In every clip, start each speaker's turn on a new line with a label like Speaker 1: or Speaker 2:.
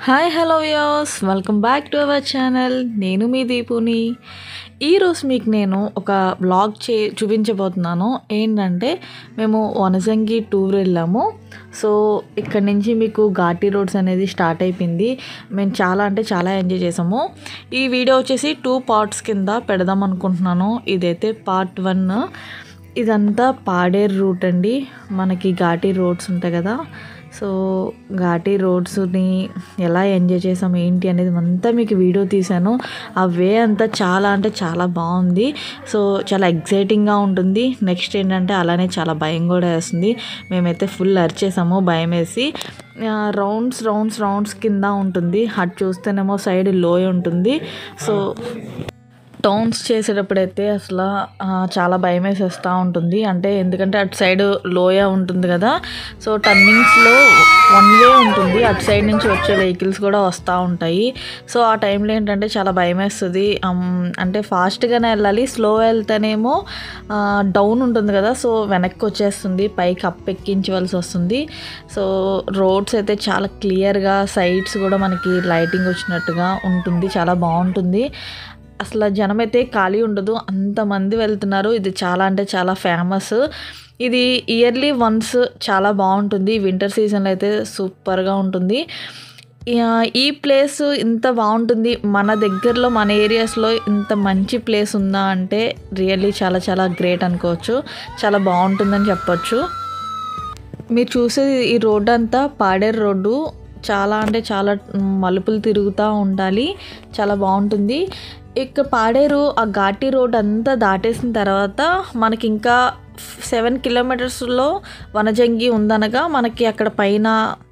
Speaker 1: hi hello views welcome back to our channel నేను మీ దీపుని ఈరోజు మీకు నేను ఒక వ్లాగ్ చే చూపించబోతున్నాను ఏంటంటే మేము వనజంగి టూర్ వెళ్ళాము సో ఇక్కడ నుంచి మీకు ఘాటీ రోడ్స్ అనేది స్టార్ట్ అయిపోయింది మేము చాలా అంటే చాలా ఎంజాయ్ చేసాము ఈ వీడియో వచ్చేసి టూ పార్ట్స్ కింద పెడదాం అనుకుంటున్నాను ఇదైతే పార్ట్ వన్ ఇదంతా పాడేరు రూట్ అండి మనకి ఘాటీ రోడ్స్ ఉంటాయి కదా సో ఘాటీ రోడ్స్ని ఎలా ఎంజాయ్ చేసాం ఏంటి అనేది అంతా మీకు వీడియో తీశాను ఆ వే అంతా చాలా అంటే చాలా బాగుంది సో చాలా ఎగ్జైటింగ్గా ఉంటుంది నెక్స్ట్ ఏంటంటే అలానే చాలా భయం కూడా వేస్తుంది మేమైతే ఫుల్ అరిచేసాము భయం వేసి రౌండ్స్ రౌండ్స్ రౌండ్స్ కింద ఉంటుంది అటు చూస్తేనేమో సైడ్ లోయ ఉంటుంది సో టౌన్స్ చేసేటప్పుడైతే అసలు ఆ, చాలా భయం వేసేస్తూ ఉంటుంది అంటే ఎందుకంటే అటు సైడ్ లోయ ఉంటుంది కదా సో టర్నింగ్స్లో వన్ వే ఉంటుంది అటు సైడ్ నుంచి వచ్చే వెహికల్స్ కూడా వస్తూ ఉంటాయి సో ఆ టైంలో ఏంటంటే చాలా భయం వేస్తుంది అమ్, అంటే ఫాస్ట్గానే వెళ్ళాలి స్లో వెళ్తేనేమో డౌన్ ఉంటుంది కదా సో వెనక్కి వచ్చేస్తుంది పైకి అప్ ఎక్కించవలసి వస్తుంది సో రోడ్స్ అయితే చాలా క్లియర్గా సైడ్స్ కూడా మనకి లైటింగ్ వచ్చినట్టుగా ఉంటుంది చాలా బాగుంటుంది అసలు జనం అయితే ఖాళీ ఉండదు అంతమంది వెళ్తున్నారు ఇది చాలా అంటే చాలా ఫేమస్ ఇది ఇయర్లీ వన్స్ చాలా బాగుంటుంది వింటర్ సీజన్లో అయితే సూపర్గా ఉంటుంది యా- ఈ ప్లేస్ ఇంత బాగుంటుంది మన దగ్గరలో మన ఏరియాస్లో ఇంత మంచి ప్లేస్ ఉందా అంటే రియల్లీ చాలా చాలా గ్రేట్ అనుకోవచ్చు చాలా బాగుంటుందని చెప్పొచ్చు మీరు చూసేది ఈ రోడ్డు అంతా పాడేరు రోడ్డు చాలా అంటే చాలా మలుపులు తిరుగుతూ ఉండాలి చాలా బాగుంటుంది ఇక్కడ పాడేరు ఆ ఘాటీ రోడ్ అంతా దాటేసిన తర్వాత మనకి ఇంకా సెవెన్ కిలోమీటర్స్లో వనజంగి ఉందనగా మనకి అక్కడ పైన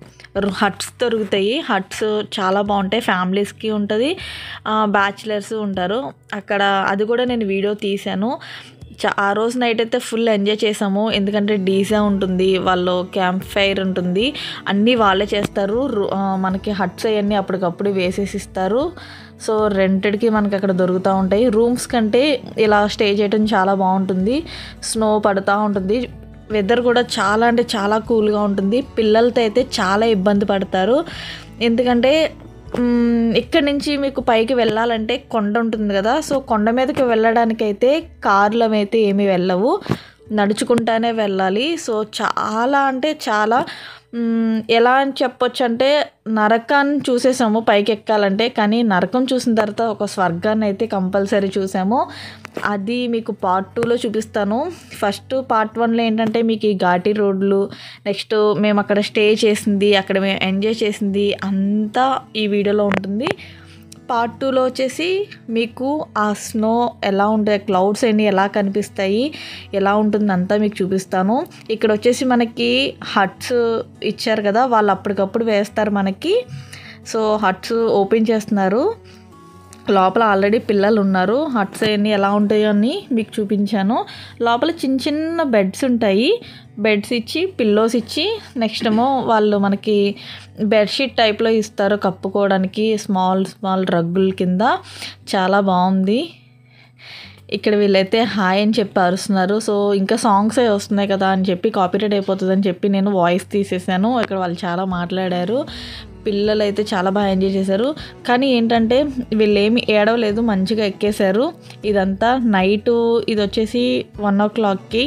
Speaker 1: హట్స్ దొరుకుతాయి హట్స్ చాలా బాగుంటాయి ఫ్యామిలీస్కి ఉంటుంది బ్యాచిలర్స్ ఉంటారు అక్కడ అది కూడా నేను వీడియో తీశాను చా ఆ రోజు నైట్ అయితే ఫుల్ ఎంజాయ్ చేసాము ఎందుకంటే డీజే ఉంటుంది వాళ్ళు క్యాంప్ ఫైర్ ఉంటుంది అన్నీ వాళ్ళే చేస్తారు రు- ఆ, మనకి హట్స్ అవన్నీ అప్పటికప్పుడు వేసేసి ఇస్తారు సో రెంటెడ్కి మనకి అక్కడ దొరుకుతూ ఉంటాయి రూమ్స్ కంటే ఇలా స్టే చేయడం చాలా బాగుంటుంది స్నో పడుతూ ఉంటుంది వెదర్ కూడా చాలా అంటే చాలా కూల్గా ఉంటుంది పిల్లలతో అయితే చాలా ఇబ్బంది పడతారు ఎందుకంటే మ్మ్, ఇక్కడి నుంచి మీకు పైకి వెళ్ళాలంటే కొండ ఉంటుంది కదా సో కొండ మీదకి వెళ్ళడానికైతే కార్లు అయితే ఏమీ వెళ్ళవు నడుచుకుంటానే వెళ్ళాలి సో చాలా అంటే చాలా మ్మ్, ఎలా అని చెప్పొచ్చు అంటే నరకాన్ని చూసేసాము పైకి ఎక్కాలంటే కానీ నరకం చూసిన తర్వాత ఒక స్వర్గాన్ని అయితే కంపల్సరీ చూసాము అది మీకు పార్ట్ టూలో చూపిస్తాను ఫస్ట్ పార్ట్ వన్లో ఏంటంటే మీకు ఈ ఘాటీ రోడ్లు నెక్స్ట్ మేము అక్కడ స్టే చేసింది అక్కడ మేము ఎంజాయ్ చేసింది అంతా ఈ వీడియోలో ఉంటుంది పార్ట్ టూలో వచ్చేసి మీకు ఆ స్నో ఎలా ఉంటాయి క్లౌడ్స్ అన్ని ఎలా కనిపిస్తాయి ఎలా ఉంటుంది అంతా మీకు చూపిస్తాను ఇక్కడ వచ్చేసి మనకి హట్స్ ఇచ్చారు కదా వాళ్ళు అప్పటికప్పుడు వేస్తారు మనకి సో హట్స్ ఓపెన్ చేస్తున్నారు లోపల ఆల్రెడీ పిల్లలు ఉన్నారు హట్స్ అన్నీ ఎలా ఉంటాయో అని మీకు చూపించాను లోపల చిన్న చిన్న బెడ్స్ ఉంటాయి బెడ్స్ ఇచ్చి పిల్లోస్ ఇచ్చి నెక్స్ట్ ఏమో వాళ్ళు మనకి బెడ్షీట్ టైప్లో ఇస్తారు కప్పుకోవడానికి స్మాల్ స్మాల్ రగ్గుల కింద చాలా బాగుంది ఇక్కడ వీళ్ళైతే హాయ్ అని చెప్పి అరుస్తున్నారు సో ఇంకా సాంగ్స్ అవి వస్తున్నాయి కదా అని చెప్పి కాపీరైట్ అయిపోతుంది అని చెప్పి నేను వాయిస్ తీసేసాను ఇక్కడ వాళ్ళు చాలా మాట్లాడారు పిల్లలు అయితే చాలా బాగా ఎంజాయ్ చేశారు కానీ ఏంటంటే వీళ్ళు ఏమి ఏడవలేదు మంచిగా ఎక్కేశారు ఇదంతా నైటు ఇది వచ్చేసి వన్ ఓ క్లాక్కి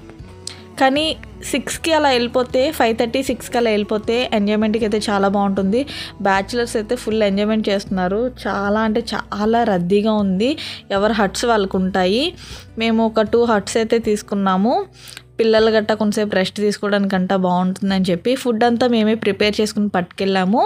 Speaker 1: కానీ సిక్స్కి అలా వెళ్ళిపోతే ఫైవ్ థర్టీ సిక్స్కి అలా వెళ్ళిపోతే ఎంజాయ్మెంట్కి అయితే చాలా బాగుంటుంది బ్యాచిలర్స్ అయితే ఫుల్ ఎంజాయ్మెంట్ చేస్తున్నారు చాలా అంటే చాలా రద్దీగా ఉంది ఎవరు హట్స్ వాళ్ళకు ఉంటాయి మేము ఒక టూ హట్స్ అయితే తీసుకున్నాము పిల్లలు గట్టా కొంతసేపు రెస్ట్ తీసుకోవడానికంటా బాగుంటుందని చెప్పి ఫుడ్ అంతా మేమే ప్రిపేర్ చేసుకుని పట్టుకెళ్ళాము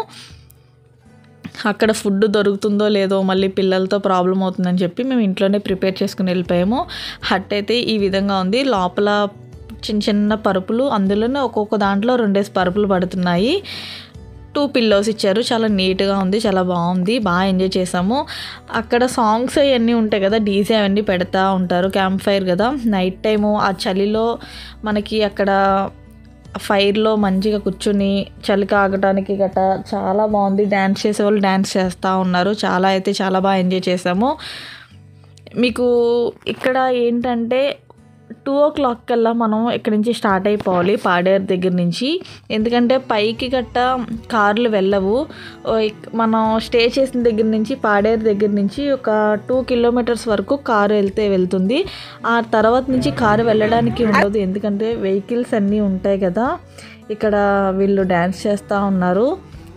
Speaker 1: అక్కడ ఫుడ్ దొరుకుతుందో లేదో మళ్ళీ పిల్లలతో ప్రాబ్లం అవుతుందని చెప్పి మేము ఇంట్లోనే ప్రిపేర్ చేసుకుని వెళ్ళిపోయాము హట్ అయితే ఈ విధంగా ఉంది లోపల చిన్న చిన్న పరుపులు అందులోనే ఒక్కొక్క దాంట్లో రెండేసి పరుపులు పడుతున్నాయి టూ పిల్లోస్ ఇచ్చారు చాలా నీట్గా ఉంది చాలా బాగుంది బాగా ఎంజాయ్ చేసాము అక్కడ సాంగ్స్ అవన్నీ ఉంటాయి కదా డీజే అవన్నీ పెడతా ఉంటారు క్యాంప్ ఫైర్ కదా నైట్ టైము ఆ చలిలో మనకి అక్కడ ఫైర్లో మంచిగా కూర్చుని చలి కాగటానికి గట చాలా బాగుంది డ్యాన్స్ చేసేవాళ్ళు డ్యాన్స్ చేస్తూ ఉన్నారు చాలా అయితే చాలా బాగా ఎంజాయ్ చేసాము మీకు ఇక్కడ ఏంటంటే టూ ఓ క్లాక్ కల్లా మనం ఇక్కడ నుంచి స్టార్ట్ అయిపోవాలి పాడేరు దగ్గర నుంచి ఎందుకంటే పైకి గట్ట కార్లు వెళ్ళవు ఓ ఇక్- మనం స్టే చేసిన దగ్గర నుంచి పాడేరు దగ్గర నుంచి ఒక టూ కిలోమీటర్స్ వరకు కారు వెళ్తే వెళ్తుంది ఆ తర్వాత నుంచి కారు వెళ్ళడానికి ఉండదు ఎందుకంటే వెహికల్స్ అన్నీ ఉంటాయి కదా ఇక్కడ వీళ్ళు డ్యాన్స్ చేస్తూ ఉన్నారు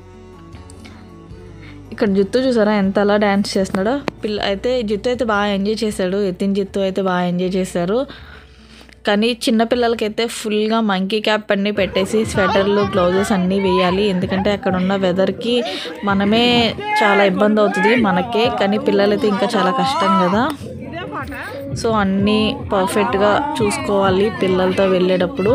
Speaker 1: ఇక్కడ జిత్తు చూసారా ఎంత అలా డ్యాన్స్ చేస్తున్నాడో పిల్ల అయితే జిత్తు అయితే బాగా ఎంజాయ్ చేశాడు ఎత్తిన జిత్తు అయితే బాగా ఎంజాయ్ చేశారు కానీ చిన్న పిల్లలకైతే ఫుల్గా మంకీ క్యాప్ అన్నీ పెట్టేసి స్వెటర్లు గ్లౌజెస్ అన్నీ వేయాలి ఎందుకంటే అక్కడ ఉన్న వెదర్కి మనమే చాలా ఇబ్బంది అవుతుంది మనకే కానీ పిల్లలైతే ఇంకా చాలా కష్టం కదా సో అన్నీ పర్ఫెక్ట్గా చూసుకోవాలి పిల్లలతో వెళ్ళేటప్పుడు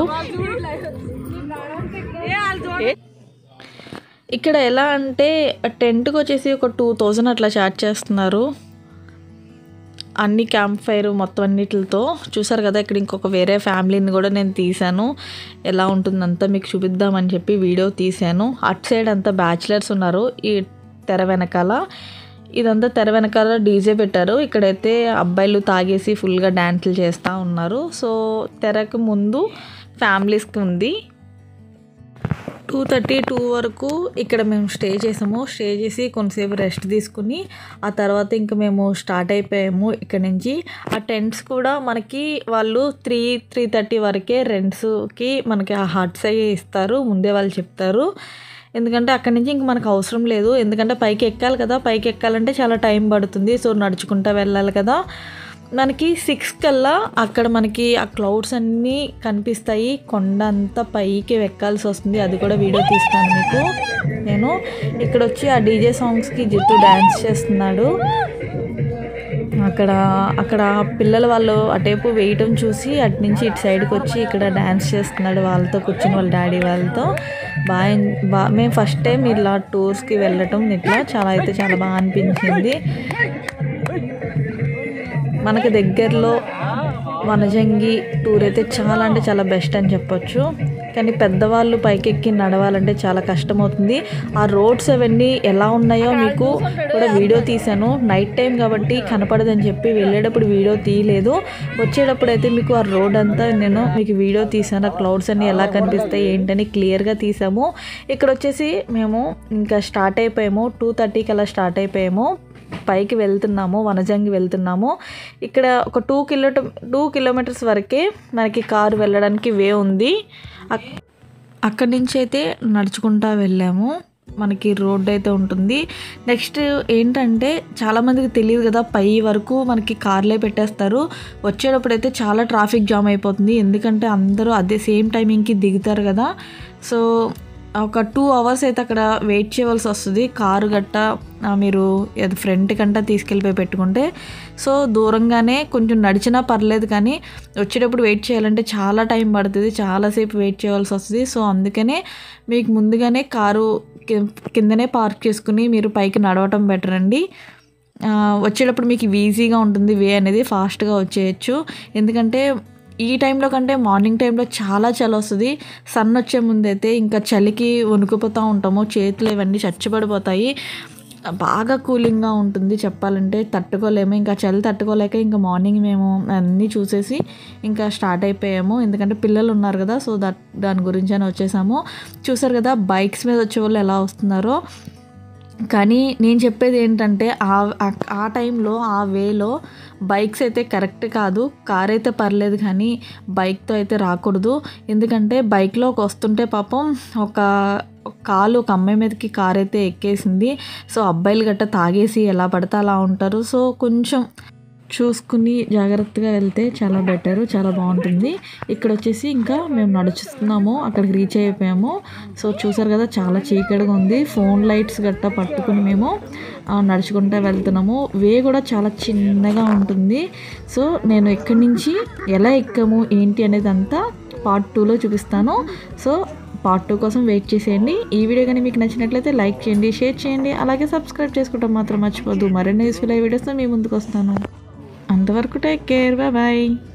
Speaker 1: ఇక్కడ ఎలా అంటే టెంట్కి వచ్చేసి ఒక టూ థౌజండ్ అట్లా చార్జ్ చేస్తున్నారు అన్ని క్యాంప్ ఫైర్ మొత్తం అన్నిటితో చూసారు కదా ఇక్కడ ఇంకొక వేరే ఫ్యామిలీని కూడా నేను తీశాను ఎలా ఉంటుందంతా మీకు చూపిద్దామని చెప్పి వీడియో తీశాను అటు సైడ్ అంతా బ్యాచిలర్స్ ఉన్నారు ఈ తెర వెనకాల ఇదంతా తెర వెనకాల డీజే పెట్టారు ఇక్కడైతే అబ్బాయిలు తాగేసి ఫుల్గా డ్యాన్సులు చేస్తూ ఉన్నారు సో తెరకు ముందు ఫ్యామిలీస్కి ఉంది టూ థర్టీ టూ వరకు ఇక్కడ మేము స్టే చేసాము స్టే చేసి కొంతసేపు రెస్ట్ తీసుకుని ఆ తర్వాత ఇంకా మేము స్టార్ట్ అయిపోయాము ఇక్కడ నుంచి ఆ టెంట్స్ కూడా మనకి వాళ్ళు త్రీ త్రీ థర్టీ వరకే రెంట్స్కి మనకి ఆ హట్స్ అయ్యి ఇస్తారు ముందే వాళ్ళు చెప్తారు ఎందుకంటే అక్కడి నుంచి ఇంక మనకు అవసరం లేదు ఎందుకంటే పైకి ఎక్కాలి కదా పైకి ఎక్కాలంటే చాలా టైం పడుతుంది సో నడుచుకుంటా వెళ్ళాలి కదా మనకి సిక్స్ కల్లా అక్కడ మనకి ఆ క్లౌడ్స్ అన్నీ కనిపిస్తాయి కొండ అంతా పైకి ఎక్కాల్సి వస్తుంది అది కూడా వీడియో తీస్తాను మీకు నేను ఇక్కడ వచ్చి ఆ డీజే సాంగ్స్కి జిత్తు డ్యాన్స్ చేస్తున్నాడు అక్కడ అక్కడ పిల్లలు వాళ్ళు అటేపు వేయటం చూసి అటు నుంచి ఇటు సైడ్కి వచ్చి ఇక్కడ డ్యాన్స్ చేస్తున్నాడు వాళ్ళతో కూర్చుని వాళ్ళ డాడీ వాళ్ళతో బాగా ఎన్- బా మేము ఫస్ట్ టైం ఇలా టూర్స్కి వెళ్ళటం ఇట్లా చాలా అయితే చాలా బాగా అనిపించింది మనకి దగ్గరలో వనజంగి టూర్ అయితే చాలా అంటే చాలా బెస్ట్ అని చెప్పొచ్చు కానీ పెద్దవాళ్ళు పైకెక్కి నడవాలంటే చాలా కష్టమవుతుంది ఆ రోడ్స్ అవన్నీ ఎలా ఉన్నాయో మీకు కూడా వీడియో తీశాను నైట్ టైం కాబట్టి కనపడదని చెప్పి వెళ్ళేటప్పుడు వీడియో తీయలేదు వచ్చేటప్పుడు అయితే మీకు ఆ రోడ్ అంతా నేను మీకు వీడియో తీసాను ఆ క్లౌడ్స్ అన్ని ఎలా కనిపిస్తాయి ఏంటని క్లియర్గా తీసాము ఇక్కడ వచ్చేసి మేము ఇంకా స్టార్ట్ అయిపోయాము టూ థర్టీకి అలా స్టార్ట్ అయిపోయాము పైకి వెళ్తున్నాము వనజంగి వెళ్తున్నాము ఇక్కడ ఒక టూ కిలో టూ కిలోమీటర్స్ వరకే మనకి కారు వెళ్ళడానికి వే ఉంది అక్- అక్కడి నుంచి అయితే నడుచుకుంటా వెళ్ళాము మనకి రోడ్ అయితే ఉంటుంది నెక్స్ట్ ఏంటంటే చాలామందికి తెలియదు కదా పై వరకు మనకి కార్లే పెట్టేస్తారు వచ్చేటప్పుడు అయితే చాలా ట్రాఫిక్ జామ్ అయిపోతుంది ఎందుకంటే అందరూ అదే సేమ్ టైమింగ్కి దిగుతారు కదా సో ఒక టూ అవర్స్ అయితే అక్కడ వెయిట్ చేయవలసి వస్తుంది కారు గట్ట ఆ, మీరు అది ఫ్రంట్ కంటా తీసుకెళ్ళిపోయి పెట్టుకుంటే సో దూరంగానే కొంచెం నడిచినా పర్లేదు కానీ వచ్చేటప్పుడు వెయిట్ చేయాలంటే చాలా టైం పడుతుంది చాలాసేపు వెయిట్ చేయవలసి వస్తుంది సో అందుకనే మీకు ముందుగానే కారు కి- కిందనే పార్క్ చేసుకుని మీరు పైకి నడవటం బెటర్ అండి ఆ, వచ్చేటప్పుడు మీకు ఈజీగా ఉంటుంది వే అనేది ఫాస్ట్గా వచ్చేయచ్చు ఎందుకంటే ఈ టైంలో కంటే మార్నింగ్ టైంలో చాలా చలి వస్తుంది సన్ వచ్చే ముందైతే ఇంకా చలికి వణుకుపోతూ ఉంటాము చేతులు ఇవన్నీ చచ్చిపడిపోతాయి బాగా కూలింగ్గా ఉంటుంది చెప్పాలంటే తట్టుకోలేము ఇంకా చలి తట్టుకోలేక ఇంకా మార్నింగ్ మేము అన్నీ చూసేసి ఇంకా స్టార్ట్ అయిపోయాము ఎందుకంటే పిల్లలు ఉన్నారు కదా సో దట్ దాని గురించి అని వచ్చేసాము చూసారు కదా బైక్స్ మీద వచ్చే వాళ్ళు ఎలా వస్తున్నారో కానీ నేను చెప్పేది ఏంటంటే ఆ ఆ- ఆ టైంలో ఆ వేలో బైక్స్ అయితే కరెక్ట్ కాదు కార్ అయితే పర్లేదు కానీ బైక్తో అయితే రాకూడదు ఎందుకంటే బైక్లోకి వస్తుంటే పాపం ఒక ఒక కాలు ఒక అమ్మాయి మీదకి కార్ అయితే ఎక్కేసింది సో అబ్బాయిలు గట్ట తాగేసి ఎలా పడితే అలా ఉంటారు సో కొంచెం చూసుకుని జాగ్రత్తగా వెళ్తే చాలా బెటర్ చాలా బాగుంటుంది ఇక్కడ వచ్చేసి ఇంకా మేము నడుచుతున్నాము అక్కడికి రీచ్ అయిపోయాము సో చూసారు కదా చాలా చీకటిగా ఉంది ఫోన్ లైట్స్ గట్టా పట్టుకుని మేము ఆ, నడుచుకుంటూ వెళ్తున్నాము వే కూడా చాలా చిన్నగా ఉంటుంది సో నేను ఎక్కడి నుంచి ఎలా ఎక్కాము ఏంటి అనేది అంతా పార్ట్ టూలో చూపిస్తాను సో పార్ట్ టూ కోసం వెయిట్ చేసేయండి ఈ వీడియో కానీ మీకు నచ్చినట్లయితే లైక్ చేయండి షేర్ చేయండి అలాగే సబ్స్క్రైబ్ చేసుకోవడం మాత్రం మర్చిపోద్దు మరిన్ని యూస్ఫుల్ అయ్యే వీడియోస్తో మీ ముందుకు వస్తాను అంతవరకు టేక్ కేర్ బాయ్